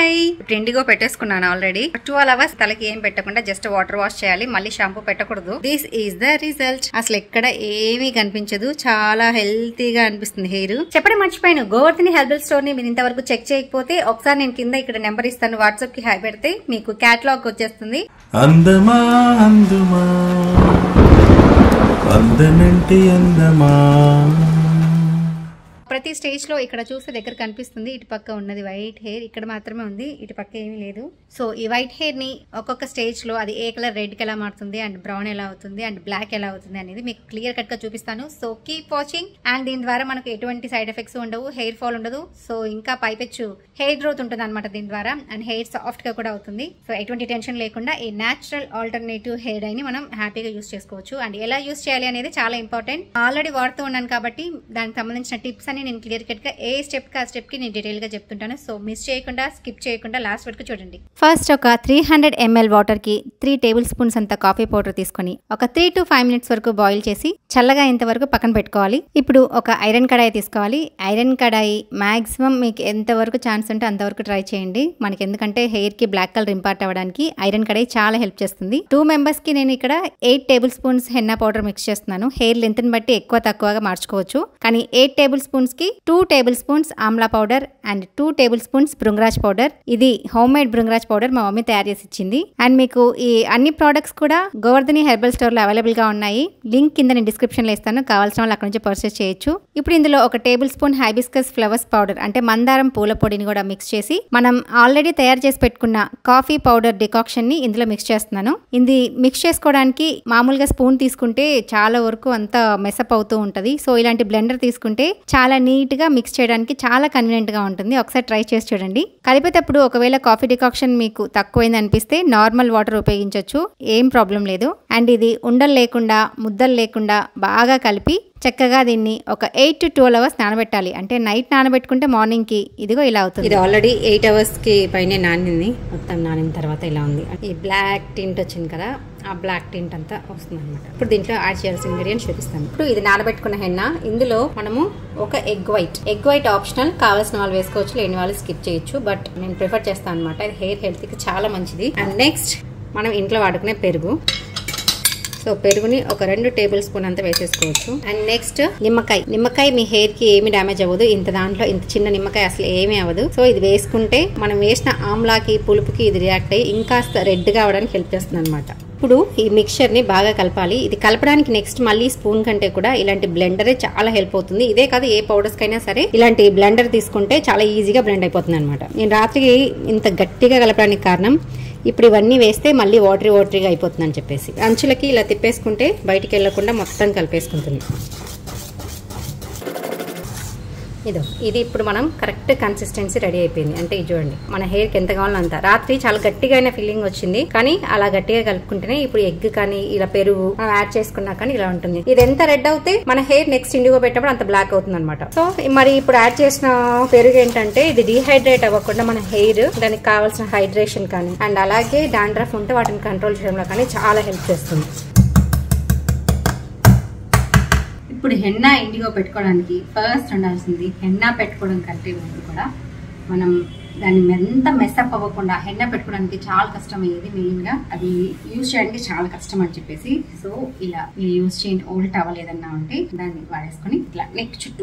hi ట్రెండిగో పెట్టేసుకున్నాను already twelve hours తలకి ఏం పెట్టకుండా జస్ట్ వాటర్ వాష్ చేయాలి మళ్ళీ షాంపూ పెట్టకూడదు దిస్ ఈస్ ద రిజల్ట్ అసలు ఎక్కడ ఏమీ కనిపించదు చాలా హెల్తీగా అనిపిస్తుంది హెయిర్ చెప్పడం మర్చిపోయాను గోవర్ధని హెర్బల్ స్టోర్ ని మీరు ఇంతవరకు చెక్ చేయకపోతే ఒకసారి నేను కింద ఇక్కడ నెంబర్ ఇస్తాను వాట్సాప్ కి హై పెడితే మీకు క్యాటలాగ్ వచ్చేస్తుంది అందమా అందుమా అందనంటే అందమా ప్రతి స్టేజ్ లో ఇక్కడ చూస్తే దగ్గర కనిపిస్తుంది ఇటు పక్క ఉన్నది వైట్ హెయిర్ ఇక్కడ మాత్రమే ఉంది ఇటు పక్క ఏమీ లేదు సో ఈ వైట్ హెయిర్ ని ఒక్కొక్క స్టేజ్ లో అది ఏ కలర్ రెడ్ కి ఎలా మారుతుంది అండ్ బ్రౌన్ ఎలా అవుతుంది అండ్ బ్లాక్ ఎలా అవుతుంది అనేది మీకు క్లియర్ కట్ గా చూపిస్తాను సో కీప్ వాచింగ్ అండ్ దీని ద్వారా మనకు ఎటువంటి సైడ్ ఎఫెక్ట్స్ ఉండవు హెయిర్ ఫాల్ ఉండదు సో ఇంకా పైపెచ్చు హెయిర్ గ్రోత్ ఉంటుంది అనమాట దీని ద్వారా అండ్ హెయిర్ సాఫ్ట్ గా కూడా అవుతుంది సో ఎటువంటి టెన్షన్ లేకుండా ఈ నేచురల్ ఆల్టర్నేటివ్ హెయిర్ డై ని మనం హ్యాపీగా యూస్ చేసుకోవచ్చు అండ్ ఎలా యూస్ చేయాలి అనేది చాలా ఇంపార్టెంట్ ఆల్రెడీ వాడుతూ ఉన్నాను కాబట్టి దానికి సంబంధించిన టిప్స్ అని నేను క్లియర్ కట్ గా ఏ స్టెప్ కి ఆ స్టెప్ కి నేను డీటెయిల్ గా చెప్తుంటాను సో మిస్ చేయకుండా స్కిప్ చేయకుండా లాస్ట్ వరకు చూడండి ఫస్ట్ ఒక త్రీ హండ్రెడ్ ఎంఎల్ వాటర్ కి త్రీ టేబుల్ స్పూన్స్ అంత కాఫీ పౌడర్ తీసుకొని ఒక త్రీ టు ఫైవ్ మినిట్స్ వరకు బాయిల్ చేసి చల్లగా అయ్యేంత వరకు పక్కన పెట్టుకోవాలి ఇప్పుడు ఒక ఐరన్ కడాయి తీసుకోవాలి ఐరన్ కడాయి మాక్సిమం మీకు ఎంత వరకు ఛాన్స్ ఉంటే అంతవరకు ట్రై చేయండి మనకి ఎందుకంటే హెయిర్ కి బ్లాక్ కలర్ ఇంపార్ట్ అవ్వడానికి ఐరన్ కడాయి చాలా హెల్ప్ చేస్తుంది టూ మెంబర్స్ కి నేను ఇక్కడ eight tablespoons henna powder mix చేస్తున్నాను హెయిర్ లెంత్ ని బట్టి ఎక్కువ తక్కువగా మార్చుకోవచ్చు కానీ ఎయిట్ టేబుల్ స్పూన్స్ కి two tablespoons amla powder and two tablespoons bhringraj powder ఇది హోమ్ మేడ్ బృంగరాజ్ పౌడర్ మా మమ్మీ తయారు చేసి ఇచ్చింది అండ్ మీకు ఈ అన్ని ప్రోడక్ట్స్ కూడా గోవర్ధని హెర్బల్ స్టోర్ లో అవైలబుల్ గా ఉన్నాయి లింక్ కింద నేను డిస్క్రిప్షన్ లో ఇస్తాను కావాల్సిన వాళ్ళు అక్కడ నుంచి పర్చేస్ చేయొచ్చు ఇప్పుడు ఇందులో ఒక tablespoon hibiscus flowers powder అంటే మందారం పూల పొడిని కూడా మిక్స్ చేసి మనం ఆల్రెడీ తయారు చేసి పెట్టుకున్న కాఫీ పౌడర్ డికాక్షన్ ని ఇందులో మిక్స్ చేస్తున్నాను ఇది మిక్స్ చేసుకోవడానికి మామూలుగా స్పూన్ తీసుకుంటే చాలా వరకు అంతా మెసప్ అవుతూ ఉంటది సో ఇలాంటి బ్లెండర్ తీసుకుంటే చాలా నీట్ గా మిక్స్ చేయడానికి చాలా కన్వీనియంట్ గా ఉంటుంది ఒకసారి ట్రై చేసి చూడండి కలిపేటప్పుడు ఒకవేళ కాఫీ డికాక్షన్ మీకు తక్కువైంది అనిపిస్తే నార్మల్ వాటర్ ఉపయోగించవచ్చు ఏం ప్రాబ్లం లేదు అండ్ ఇది ఉండలు లేకుండా ముద్దలు లేకుండా బాగా కలిపి చక్కగా దీన్ని ఒక ఎయిట్ టు ట్వెల్వ్ అవర్స్ నానబెట్టాలి అంటే నైట్ నానబెట్టుకుంటే మార్నింగ్ కి ఇదిగో ఇలా అవుతుంది ఇది ఆల్రెడీ ఎయిట్ అవర్స్ కి పైన నానింది మొత్తం నానిన తర్వాత ఇలా ఉంది ఈ బ్లాక్ టింట్ వచ్చింది కదా ఆ బ్లాక్ టింట్ అంతా వస్తుంది అనమాట ఇప్పుడు దీంట్లో యాడ్ చేయాల్సిన ఇంగ్రీడియంట్ చూపిస్తాను ఇప్పుడు ఇది నానబెట్టుకున్న హెన్న ఇందులో మనము ఒక egg white egg white optional కావాల్సిన వాళ్ళు వేసుకోవచ్చు లేని వాళ్ళు స్కిప్ చేయొచ్చు బట్ నేను ప్రిఫర్ చేస్తాను అనమాట ఇది హెయిర్ హెల్త్ కి చాలా మంచిది అండ్ నెక్స్ట్ మనం ఇంట్లో వాడుకునే పెరుగు సో పెరుగుని ఒక రెండు టేబుల్ స్పూన్ అంతా వేసేసుకోవచ్చు అండ్ నెక్స్ట్ నిమ్మకాయ నిమ్మకాయ మీ హెయిర్ కి ఏమి డ్యామేజ్ అవ్వదు ఇంత దాంట్లో ఇంత చిన్న నిమ్మకాయ అసలు ఏమీ అవ్వదు సో ఇది వేసుకుంటే మనం వేసిన ఆమ్లాకి పులుపుకి ఇది రియాక్ట్ అయ్యి ఇంకాస్త రెడ్ గా అవడానికి హెల్ప్ చేస్తుంది అనమాట ఇప్పుడు ఈ మిక్చర్ ని బాగా కలపాలి ఇది కలపడానికి నెక్స్ట్ మళ్ళీ స్పూన్ కంటే కూడా ఇలాంటి బ్లెండరే చాలా హెల్ప్ అవుతుంది ఇదే కాదు ఏ పౌడర్స్ కైనా సరే ఇలాంటి బ్లెండర్ తీసుకుంటే చాలా ఈజీగా బ్లెండ్ అయిపోతుంది అనమాట నేను రాత్రికి ఇంత గట్టిగా కలపడానికి కారణం ఇప్పుడు ఇవన్నీ వేస్తే మళ్ళీ వాటరీ వాటరీగా అయిపోతుంది అని చెప్పేసి అంచులకి ఇలా తిప్పేసుకుంటే బయటికి వెళ్లకుండా మొత్తం కలిపేసుకుంటుంది ఇదో ఇది ఇప్పుడు మనం కరెక్ట్ కన్సిస్టెన్సీ రెడీ అయిపోయింది అంటే ఇది చూడండి మన హెయిర్కి ఎంత కావాలో అంత రాత్రి చాలా గట్టిగా అయిన ఫీలింగ్ వచ్చింది కానీ అలా గట్టిగా కలుపుకుంటేనే ఇప్పుడు ఎగ్ కానీ ఇలా పెరుగు మనం యాడ్ చేసుకున్నా కానీ ఇలా ఉంటుంది ఇది ఎంత రెడ్ అవుతే మన హెయిర్ నెక్స్ట్ ఇండిగో పెట్టినప్పుడు అంత బ్లాక్ అవుతుంది అనమాట సో మరి ఇప్పుడు యాడ్ చేసిన పెరుగు ఏంటంటే ఇది డిహైడ్రేట్ అవ్వకుండా మన హెయిర్ దానికి కావాల్సిన హైడ్రేషన్ కానీ అండ్ అలాగే డాండ్రఫ్ ఉంటే వాటిని కంట్రోల్ చేయడంలో కానీ చాలా హెల్ప్ చేస్తుంది ఇప్పుడు హెన్నా ఇండిగో పెట్టుకోవడానికి ఫస్ట్ ఉండాల్సింది హెన్నా పెట్టుకోవడం కంటే ముందు కూడా మనం దాన్ని ఎంత మెస్అప్ అవ్వకుండా హెన్నా పెట్టుకోవడానికి చాలా కష్టం అయ్యేది మెయిన్గా అది యూజ్ చేయడానికి చాలా కష్టం అని చెప్పేసి సో ఇలా మీరు యూజ్ చేయండి ఓల్డ్ టవల్ ఏదన్నా ఉంటే దాన్ని వాడేసుకొని ఇట్లా నెక్ చుట్టూ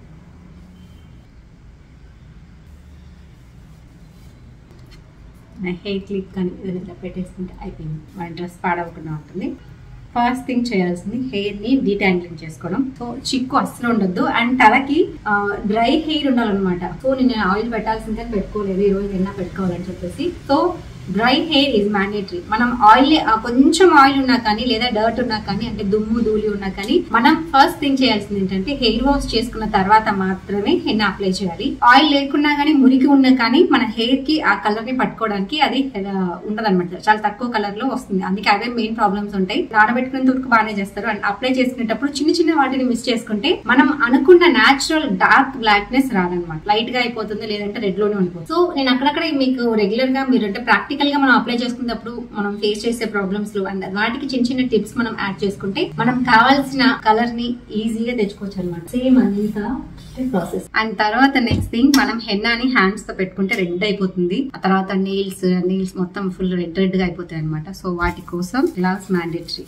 హెయిర్ క్లిప్ కానీ ఏదైనా ఇట్లా పెట్టేసుకుంటే అయిపోయింది మన డ్రెస్ పాడవకుండా ఉంటుంది ఫస్ట్ థింగ్ చేయాల్సింది హెయిర్ ని డీటాంగ్లింగ్ చేసుకోవడం సో చిక్కు అస్సలు ఉండొద్దు అండ్ తలకి డ్రై హెయిర్ ఉండాలన్నమాట సో నేను ఆయిల్ పెట్టాల్సిందే పెట్టుకోలేదు ఈ రోజు ఎన్న పెట్టుకోవాలని చెప్పేసి so dry hair is mandatory మనం ఆయిల్ కొంచెం ఆయిల్ ఉన్నా కానీ లేదా డర్ట్ ఉన్నా కానీ అంటే దుమ్ము ధూళి ఉన్నా కానీ మనం ఫస్ట్ థింగ్ చేయాల్సింది ఏంటంటే హెయిర్ వాష్ చేసుకున్న తర్వాత మాత్రమే హెన్న అప్లై చేయాలి ఆయిల్ లేకున్నా కానీ మురికి ఉన్నా కానీ మన హెయిర్ కి ఆ కలర్ ని పట్టుకోవడానికి అది ఉండదన్నమాట చాలా తక్కువ కలర్ లో వస్తుంది అందుకే అవే మెయిన్ ప్రాబ్లమ్స్ ఉంటాయి నానబెట్టుకున్న తుడుకు బాగానే చేస్తారు అండ్ అప్లై చేసుకునేటప్పుడు చిన్న చిన్న వాటిని మిస్ చేసుకుంటే మనం అనుకున్న నాచురల్ డార్క్ బ్లాక్నెస్ రాదనమాట లైట్ గా అయిపోతుంది లేదంటే రెడ్ లోనే ఉండిపోతుంది సో నేను అక్కడక్కడ మీకు రెగ్యులర్ గా మీరు అంటే ప్రాక్టికల్ ప్రాక్టికల్ గా మనం అప్లై చేసుకున్నప్పుడు మనం ఫేస్ చేసే ప్రాబ్లమ్స్ అండ్ వాటికి చిన్న చిన్న టిప్స్ మనం యాడ్ చేసుకుంటే మనం కావాల్సిన కలర్ ని ఈజీగా తెచ్చుకోవచ్చు అనమాట సేమ్ అంతా ప్రాసెస్ అండ్ తర్వాత నెక్స్ట్ థింగ్ మనం హెన్నాని హ్యాండ్స్ తో పెట్టుకుంటే రెడ్ అయిపోతుంది ఆ తర్వాత నెయిల్స్ నెయిల్స్ మొత్తం ఫుల్ రెడ్ రెడ్ గా అయిపోతాయి అనమాట సో వాటి కోసం గ్లాస్ మ్యాండేటరీ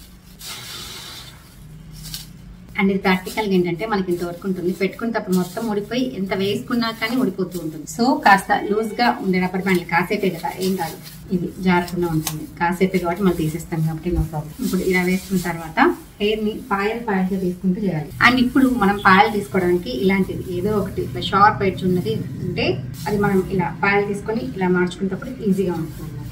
అండ్ ఇది ప్రాక్టికల్ ఏంటంటే మనకి ఇంత వర్క్ ఉంటుంది పెట్టుకున్నప్పుడు మొత్తం ఊడిపోయి ఎంత వేసుకున్నా కానీ ఊడిపోతూ ఉంటుంది సో కాస్త లూజ్ గా ఉండే రబ్బర్ బ్యాండ్లు కాసేపే కదా ఏం కాదు ఇది జారకుండా ఉంటుంది కాసేపే కాబట్టి మనం తీసేస్తాం కాబట్టి నో ప్రాబ్లం ఇప్పుడు ఇలా వేసుకున్న తర్వాత హెయిర్ ని పాయల్ పాయల్ గా తీసుకుంటూ చేయాలి అండ్ ఇప్పుడు మనం పాయలు తీసుకోవడానికి ఇలాంటిది ఏదో ఒకటి ఇట్లా షార్ప్ ఎడ్జ్ ఉన్నది ఉంటే అది మనం ఇలా పాయలు తీసుకొని ఇలా మార్చుకునేటప్పుడు ఈజీగా ఉంటుంది అనమాట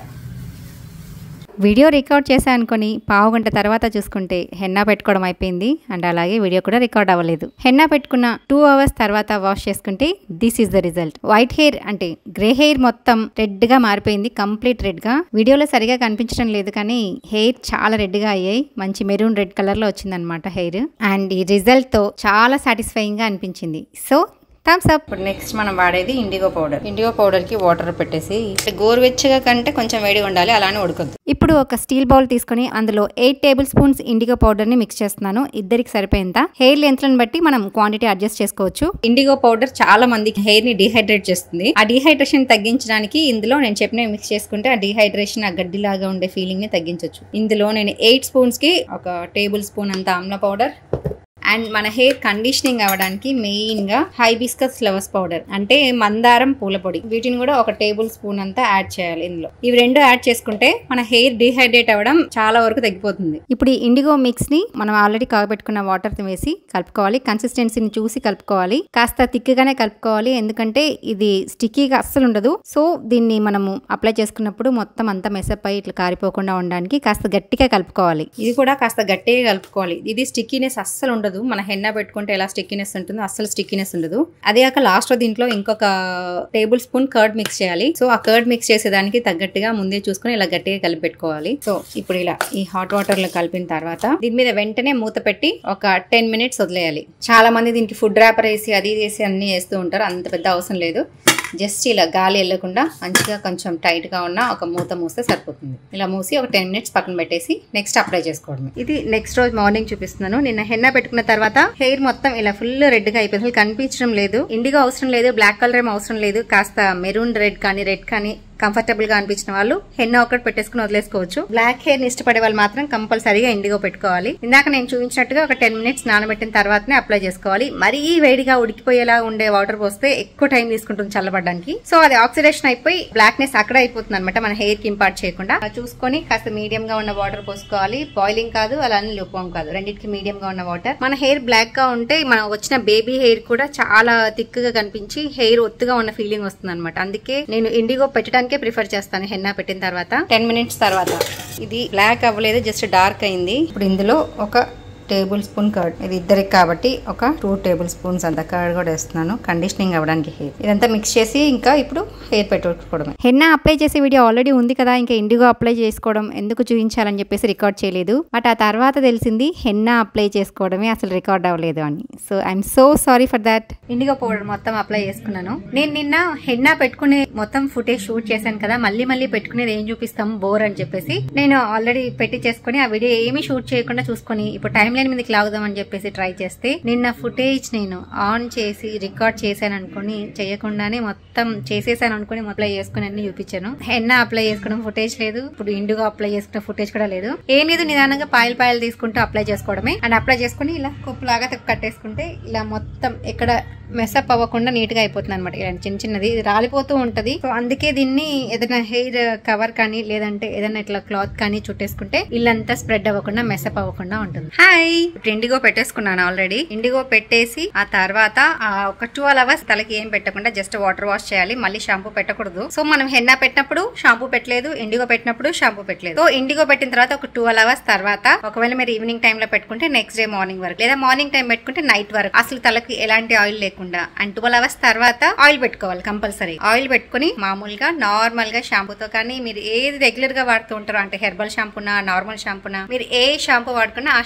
వీడియో రికార్డ్ చేశా అనుకొని పావు గంట తర్వాత చూసుకుంటే హెన్నా పెట్టుకోవడం అయిపోయింది అండ్ అలాగే వీడియో కూడా రికార్డ్ అవ్వలేదు హెన్నా పెట్టుకున్న టూ అవర్స్ తర్వాత వాష్ చేసుకుంటే this is the result white hair అంటే గ్రే హెయిర్ మొత్తం రెడ్ గా మారిపోయింది కంప్లీట్ రెడ్ గా వీడియోలో సరిగా కనిపించడం లేదు కానీ హెయిర్ చాలా రెడ్ గా అయ్యాయి మంచి మెరూన్ రెడ్ కలర్ లో వచ్చిందనమాట హెయిర్ అండ్ ఈ రిజల్ట్ తో చాలా సాటిస్ఫైయింగ్ గా అనిపించింది సో థమ్స్ అప్ ఇప్పుడు నెక్స్ట్ మనం వాడేది ఇండిగో పౌడర్ ఇండిగో పౌడర్ కి వాటర్ పెట్టేసి గోరువెచ్చగా కంటే కొంచెం వేడిగా ఉండాలి అలానే ఉడకద్దు ఇప్పుడు ఒక స్టీల్ బౌల్ తీసుకొని అందులో eight tablespoons indigo powder ని మిక్స్ చేస్తున్నాను ఇద్దరికి సరిపోయేంత హెయిర్ లెంత్ బట్టి మనం క్వాంటిటీ అడ్జస్ట్ చేసుకోవచ్చు ఇండిగో పౌడర్ చాలా మందికి హెయిర్ ని డిహైడ్రేట్ చేస్తుంది ఆ డిహైడ్రేషన్ తగ్గించడానికి ఇందులో నేను చెప్పిన మిక్స్ చేసుకుంటే ఆ డిహైడ్రేషన్ ఆ గడ్డి లాగా ఉండే ఫీలింగ్ ని తగ్గించవచ్చు ఇందులో నేను ఎయిట్ స్పూన్స్ కి ఒక టేబుల్ స్పూన్ అంత ఆమ్ల పౌడర్ అండ్ మన హెయిర్ కండిషనింగ్ అవ్వడానికి మెయిన్ గా హైబిస్కస్ ఫ్లవర్స్ పౌడర్ అంటే మందారం పూల పొడి వీటిని కూడా ఒక టేబుల్ స్పూన్ అంతా యాడ్ చేయాలి ఇందులో ఇవి రెండు యాడ్ చేసుకుంటే మన హెయిర్ డిహైడ్రేట్ అవ్వడం చాలా వరకు తగ్గిపోతుంది ఇప్పుడు ఈ ఇండిగో మిక్స్ ని మనం ఆల్రెడీ కాగబెట్టుకున్న వాటర్ వేసి కలుపుకోవాలి కన్సిస్టెన్సీని చూసి కలుపుకోవాలి కాస్త తిక్కగానే కలుపుకోవాలి ఎందుకంటే ఇది స్టిక్కీగా అస్సలు ఉండదు సో దీన్ని మనము అప్లై చేసుకున్నప్పుడు మొత్తం అంతా మెసప్ అయి ఇట్లా కారిపోకుండా ఉండడానికి కాస్త గట్టిగా కలుపుకోవాలి ఇది కూడా కాస్త గట్టిగా కలుపుకోవాలి ఇది స్టిక్కీనెస్ అస్సలు ఉండదు మన హెన్న పెట్టుకుంటే ఎలా స్టిక్కీనెస్ ఉంటుందో అస్సలు స్టిక్కీనెస్ ఉండదు అదే కాక లాస్ట్ లో దీంట్లో ఇంకొక టేబుల్ స్పూన్ కర్డ్ మిక్స్ చేయాలి సో ఆ కర్డ్ మిక్స్ చేసేదానికి తగ్గట్టుగా ముందే చూసుకుని ఇలా గట్టిగా కలిపి పెట్టుకోవాలి సో ఇప్పుడు ఇలా ఈ హాట్ వాటర్ లో కలిపిన తర్వాత దీని మీద వెంటనే మూత పెట్టి ఒక టెన్ మినిట్స్ వదిలేయాలి చాలా మంది దీనికి ఫుడ్ ర్యాపర్ వేసి అది ఇది వేసి అన్ని వేస్తూ ఉంటారు అంత పెద్ద అవసరం లేదు జస్ట్ ఇలా గాలి వెళ్ళకుండా మంచిగా కొంచెం టైట్ గా ఉన్న ఒక మూత మూస్తే సరిపోతుంది ఇలా మూసి ఒక టెన్ మినిట్స్ పక్కన పెట్టేసి నెక్స్ట్ అప్లై చేసుకోవడమే ఇది నెక్స్ట్ రోజు మార్నింగ్ చూపిస్తున్నాను నిన్న హెన్నా పెట్టుకున్న తర్వాత హెయిర్ మొత్తం ఇలా ఫుల్ రెడ్ గా అయిపోయింది అసలు కనిపించడం లేదు ఇండిగో అవసరం లేదు బ్లాక్ కలర్ ఏం అవసరం లేదు కాస్త మెరూన్ రెడ్ కానీ రెడ్ కానీ కంఫర్టబుల్ గా అనిపించిన వాళ్ళు హెన్నా ఒకటి పెట్టేసుకుని వదిలేసుకోవచ్చు బ్లాక్ హెయిర్ ని ఇష్టపడే వాళ్ళు మాత్రం కంపల్సరీగా ఇండిగో పెట్టుకోవాలి ఇందాక నేను చూపించినట్టుగా ఒక టెన్ మినిట్స్ నానబెట్టిన తర్వాతనే అప్లై చేసుకోవాలి మరీ వేడిగా ఉడికిపోయేలా ఉండే వాటర్ పోస్తే ఎక్కువ టైం తీసుకుంటుంది చల్లబడడానికి సో అది ఆక్సిడేషన్ అయిపోయి బ్లాక్నెస్ అక్కడ అయిపోతుంది అనమాట మన హెయిర్ కి ఇంపార్ట్ చేయకుండా అలా చూసుకొని కాస్త మీడియం గా ఉన్న వాటర్ పోసుకోవాలి బాయిలింగ్ కాదు అలానే లుప్వామ్ కాదు రెండింటికి మీడియం గా ఉన్న వాటర్ మన హెయిర్ బ్లాక్ గా ఉంటే మనం వచ్చిన బేబీ హెయిర్ కూడా చాలా థిక్ గా కనిపించి హెయిర్ ఒత్తుగా ఉన్న ఫీలింగ్ వస్తుంది అనమాట అందుకే నేను ఇండిగో పెట్టడానికే ప్రిఫర్ చేస్తాను హెన్నా పెట్టిన తర్వాత టెన్ మినిట్స్ తర్వాత ఇది బ్లాక్ అవ్వలేదు జస్ట్ డార్క్ అయింది ఇప్పుడు ఇందులో ఒక టేబుల్ స్పూన్ కర్డ్ ఇది ఇద్దరికి కాబట్టి ఒక టూ టేబుల్ స్పూన్స్ అంత కర్డ్ కూడా వేస్తున్నాను కండిషనింగ్ అవ్వడానికి హెయిర్ ఇదంతా మిక్స్ చేసి ఇంకా ఇప్పుడు హెయిర్ పెట్టుకోవడమే హెన్నా అప్లై చేసే వీడియో ఆల్రెడీ ఉంది కదా ఇంకా ఇండిగో అప్లై చేసుకోవడం ఎందుకు చూపించాలని చెప్పేసి రికార్డ్ చేయలేదు బట్ ఆ తర్వాత తెలిసింది హెన్నా అప్లై చేసుకోవడమే అసలు రికార్డ్ అవ్వలేదు అని so I'm so sorry for that indigo powder మొత్తం అప్లై చేసుకున్నాను నేను నిన్న హెన్నా పెట్టుకునే మొత్తం ఫుటేజ్ షూట్ చేశాను కదా మళ్ళీ మళ్ళీ పెట్టుకునేది ఏం చూపిస్తాం బోర్ అని చెప్పేసి నేను ఆల్రెడీ పెట్టి చేసుకుని ఆ వీడియో ఏమీ షూట్ చేయకుండా చూసుకొని ఇప్పుడు టైం లైన్ మీదకి లాగుదాం అని చెప్పేసి ట్రై చేస్తే నిన్న ఫుటేజ్ నేను ఆన్ చేసి రికార్డ్ చేశాను అనుకుని చేయకుండానే మొత్తం చేసేసాను అనుకుని అప్లై చేసుకుని అన్ని చూపించాను హెన్నా అప్లై చేసుకోవడం ఫుటేజ్ లేదు ఇప్పుడు ఇండిగో అప్లై చేసుకున్న ఫుటేజ్ కూడా లేదు ఏం లేదు నిదానంగా పాయలు పాయలు తీసుకుంటూ అప్లై చేసుకోవడమే అండ్ అప్లై చేసుకుని ఇలా కొప్పులాగా కట్టేసుకుంటే ఇలా మొత్తం ఎక్కడ మెసప్ అవ్వకుండా నీట్ గా అయిపోతుంది అనమాట ఇలా చిన్న చిన్నది ఇది రాలిపోతూ ఉంటది సో అందుకే దీన్ని ఏదైనా హెయిర్ కవర్ కానీ లేదంటే ఏదైనా ఇట్లా క్లాత్ కానీ చుట్టేసుకుంటే ఇల్లంతా స్ప్రెడ్ అవ్వకుండా మెసప్ అవ్వకుండా ఉంటుంది హాయ్ ఇప్పుడు ఇండిగో పెట్టేసుకున్నాను ఆల్రెడీ ఇండిగో పెట్టేసి ఆ తర్వాత ఆ ఒక ట్వెల్వ్ అవర్స్ తలకి ఏం పెట్టకుండా జస్ట్ వాటర్ వాష్ చేయాలి మళ్ళీ షాంపూ పెట్టకూడదు సో మనం హెన్నా పెట్టినప్పుడు షాంపూ పెట్టలేదు ఇండిగో పెట్టినప్పుడు షాంపూ పెట్టలేదు సో ఇండిగో పెట్టిన తర్వాత ఒక ట్వెల్వ్ అవర్స్ తర్వాత ఒకవేళ మీరు ఈవినింగ్ టైం లో పెట్టుకుంటే నెక్స్ట్ డే మార్నింగ్ వరకు లేదా మార్నింగ్ టైం పెట్టుకుంటే నైట్ వరకు అసలు తలకి ఎలాంటి ఆయిల్ లేకుండా అండ్ ట్వెల్వ్ అవర్స్ తర్వాత ఆయిల్ పెట్టుకోవాలి కంపల్సరీ ఆయిల్ పెట్టుకుని మామూలుగా నార్మల్ గా షాంపూతో కానీ మీరు ఏది రెగ్యులర్ గా వాడుతూ ఉంటారో అంటే హెర్బల్ షాంపూనా నార్మల్ షాంపూనా మీరు ఏ షాంపూ వాడుకున్నా ఆ షాంపూతో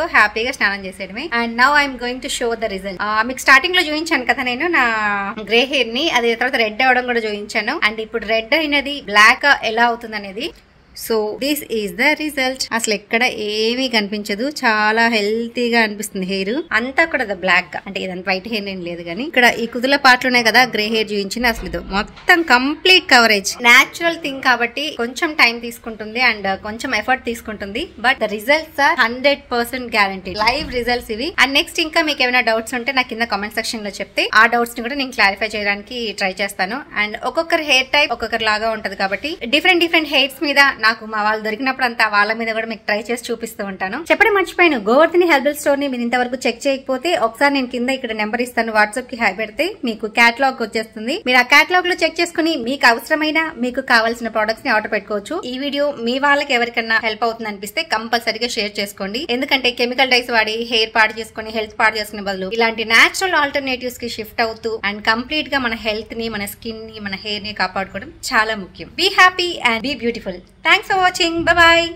హ్యాపీగా స్నానం చేసేయడమే and now I'm going to show the result మీకు స్టార్టింగ్ లో చూపించాను కదా నేను నా గ్రే హెయిర్ ని అది తర్వాత రెడ్ అవ్వడం కూడా చూపించాను అండ్ ఇప్పుడు రెడ్ అయినది బ్లాక్ ఎలా అవుతుంది అనేది so this is the result అసలు ఎక్కడ ఏమీ కనిపించదు చాలా హెల్తీగా అనిపిస్తుంది హెయిర్ అంతా కూడా బ్లాక్ గా అంటే ఇదంతా వైట్ హెయిర్ ఏం లేదు కానీ ఇక్కడ ఈ కుదుల పాటలు ఉన్నాయి కదా గ్రే హెయిర్ చూపించింది అసలు ఇది మొత్తం కంప్లీట్ కవరేజ్ నాచురల్ థింగ్ కాబట్టి కొంచెం టైం తీసుకుంటుంది అండ్ కొంచెం ఎఫర్ట్ తీసుకుంటుంది but the results are hundred percent guarantee live results ఇవి అండ్ నెక్స్ట్ ఇంకా మీకు ఏమైనా డౌట్స్ ఉంటే నాకు కింద కామెంట్ సెక్షన్ లో చెప్తే ఆ డౌట్స్ ని కూడా నేను క్లారిఫై చేయడానికి ట్రై చేస్తాను అండ్ ఒక్కొక్కరు హెయిర్ టైప్ ఒక్కొక్కరు లాగా ఉంటది కాబట్టి డిఫరెంట్ డిఫరెంట్ హెయిర్స్ మీద నాకు మా వాళ్ళు దొరికినప్పుడు అంతా వాళ్ళ మీద కూడా మీకు ట్రై చేసి చూపిస్తూ ఉంటాను చెప్పడం మర్చిపోయాను గోవర్ధని హెర్బల్ స్టోర్ ని మీరు ఇంతవరకు చెక్ చేయకపోతే ఒకసారి నేను కింద ఇక్కడ నెంబర్ ఇస్తాను వాట్సాప్ కి హై పెడితే మీకు క్యాటలాగ్ వచ్చేస్తుంది మీరు ఆ క్యాటలాగ్ లో చెక్ చేసుకుని మీకు అవసరమైన మీకు కావాల్సిన ప్రొడక్ట్స్ ని ఆర్డర్ పెట్టుకోవచ్చు ఈ వీడియో మీ వాళ్ళకి ఎవరికైనా హెల్ప్ అవుతుంది అనిపిస్తే కంపల్సరీగా షేర్ చేసుకోండి ఎందుకంటే కెమికల్ డైస్ వాడి హెయిర్ పాడు చేసుకుని హెల్త్ పాడు చేసుకునే బదులు ఇలాంటి నేచురల్ ఆల్టర్నేటివ్స్ కి షిఫ్ట్ అవుతూ అండ్ కంప్లీట్ గా మన హెల్త్ ని మన స్కిన్ ని మన హెయిర్ ని కాపాడుకోవడం చాలా ముఖ్యం be happy and be beautiful thanks for watching bye